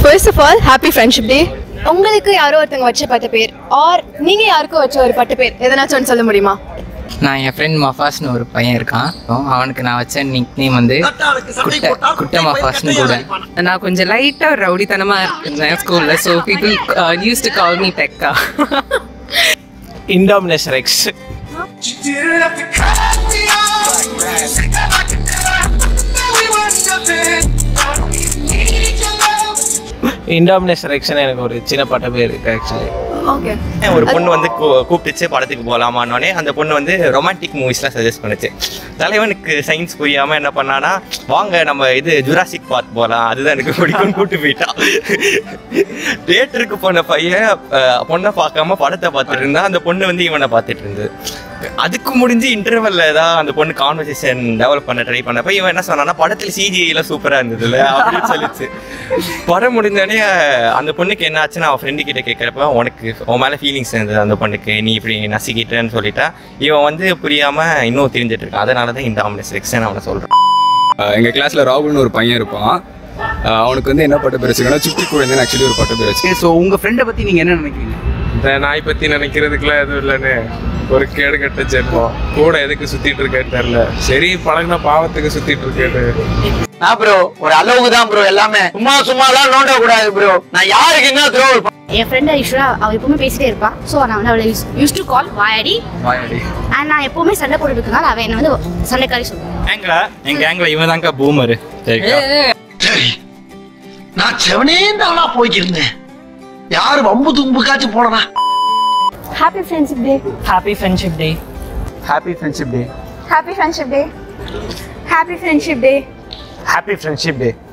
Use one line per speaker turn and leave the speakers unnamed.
first of all happy friendship day உங்களுக்கு யாரோ ஒருத்தவங்க வச்ச பட்ட பேர் ஆர் நீங்க யாருக்கும் வச்ச ஒரு பட்ட பேர் எதனாச்சும் ஒன்று சொல்ல முடியுமா
நான் என் ஃப்ரெண்ட் மஃபாஸ்னு ஒரு பையன் இருக்கான் அவனுக்கு நான் வச்ச நிக் நேம் வந்து குட்ட குட்ட மஃபாஸ்னு கூட
நான் கொஞ்சம் லைட்டா ரவுடித்தனமா இருந்தேன் ஸ்கூல்ல so people use to call me டெக்கா
இண்டாமினேஷன் எக்ஸ் இண்டாமினேஷன் எக்ஸ்னு எனக்கு ஒரு சின்ன பட்ட பேர் இருக்கு ஆக்சுவலி
ஓகே
ஒரு பொண்ணு வந்து கூ- கூப்பிட்டுச்சு படத்துக்கு போகலாமான்னே அந்த பொண்ணு வந்து ரொமான்டிக் மூவிஸ்லாம் சஜஸ்ட் பண்ணுச்சு தலைவனுக்கு சயின்ஸ் புரியாம என்ன பண்ணானா வாங்க நம்ம இது ஜுராசிக் பார்க் போகலாம் அதுதான் எனக்கு பிடிக்கும்னு கூப்பிட்டு போயிட்டான் தியேட்டருக்கு போன பையன் அஹ், பொண்ணை பார்க்காம படத்தை பார்த்துட்டு இருந்தா அந்த பொண்ணு வந்து இவனை பார்த்துட்டு இருந்தது அதுக்கு முடிஞ்சு இன்டர்வல்ல தான் அந்த பொண்ணு கான்வர்சேஷன் டெவலப் பண்ண ட்ரை பண்ணப்ப இவன் என்ன சொன்னான்னா படத்துல சிஜி எல்லாம் சூப்பரா இருந்ததுல்ல அப்படின்னு சொல்லிச்சு படம் முடிஞ்சோடனே அந்த பொண்ணுக்கு என்ன ஆச்சுன்னு அவன் ஃப்ரெண்டு கிட்ட கேட்கறப்ப உனக்கு உன் மேல ஃபீலிங்ஸ் இருந்தது அந்த பொண்ணுக்கு நீ இப்படி நசிக்கிட்டேன்னு சொல்லிட்டா இவன் வந்து புரியாம இன்னும் தெரிஞ்சிட்டு இருக்கான் அதனால தான் இந்த ஆம்னஸ் செக்ஷன் அவனை சொல்றான்
ஆஹ் எங்க கிளாஸ்ல ராகுல்னு ஒரு பையன் இருப்பான் ஆஹ் அவனுக்கு வந்து என்ன பட்ட பேர் வச்சுக்கணும் சுட்டி குழந்தைன்னு ஆக்சுவலி ஒரு பட்ட பேர் வச்சு
ஸோ உங்க ஃப்ரெண்டை பத்தி நீங்க என்ன நினைக்கிறீங்க
இந்த நாய் பத்தி நினைக்கிறதுக்குலாம் எதுவும் இல்லைன்னு ஒரு கேடு கட்ட ஜென்மம் கூட எதுக்கு சுத்திட்டு இருக்கேன்னு தெரியல சரி பழகின பாவத்துக்கு சுத்திட்டு இருக்கேன்னு
ஆ ப்ரோ ஒரு அளவுக்கு தான் ப்ரோ எல்லாமே சும்மா சும்மாலாம் நோண்ட கூடாது ப்ரோ நான் யாருக்கு என்ன த்ரோ
என் ஃப்ரெண்ட் யூஸ்வலாக அவள் எப்பவுமே பேசிட்டே இருப்பா ஸோ நான் வந்து அவளை யூஸ் யூஸ் டு கால் வாயாடி அண்ட் நான் எப்பவுமே சண்டை போட்டுட்டு இருக்கனால அவன் என்ன வந்து சண்டைக்காரி சொல்லுவேன்
கேங்ல எங்க கேங்ல இவன் தாங்க பூமரு சரிங்களா
சரி நான் செவனே தானா போய்க்கிருந்தேன் யாரு வம்பு தும்புக்காச்சும் போனனா
happy friendship day
happy friendship day
happy friendship day
happy friendship day happy friendship day
happy friendship டே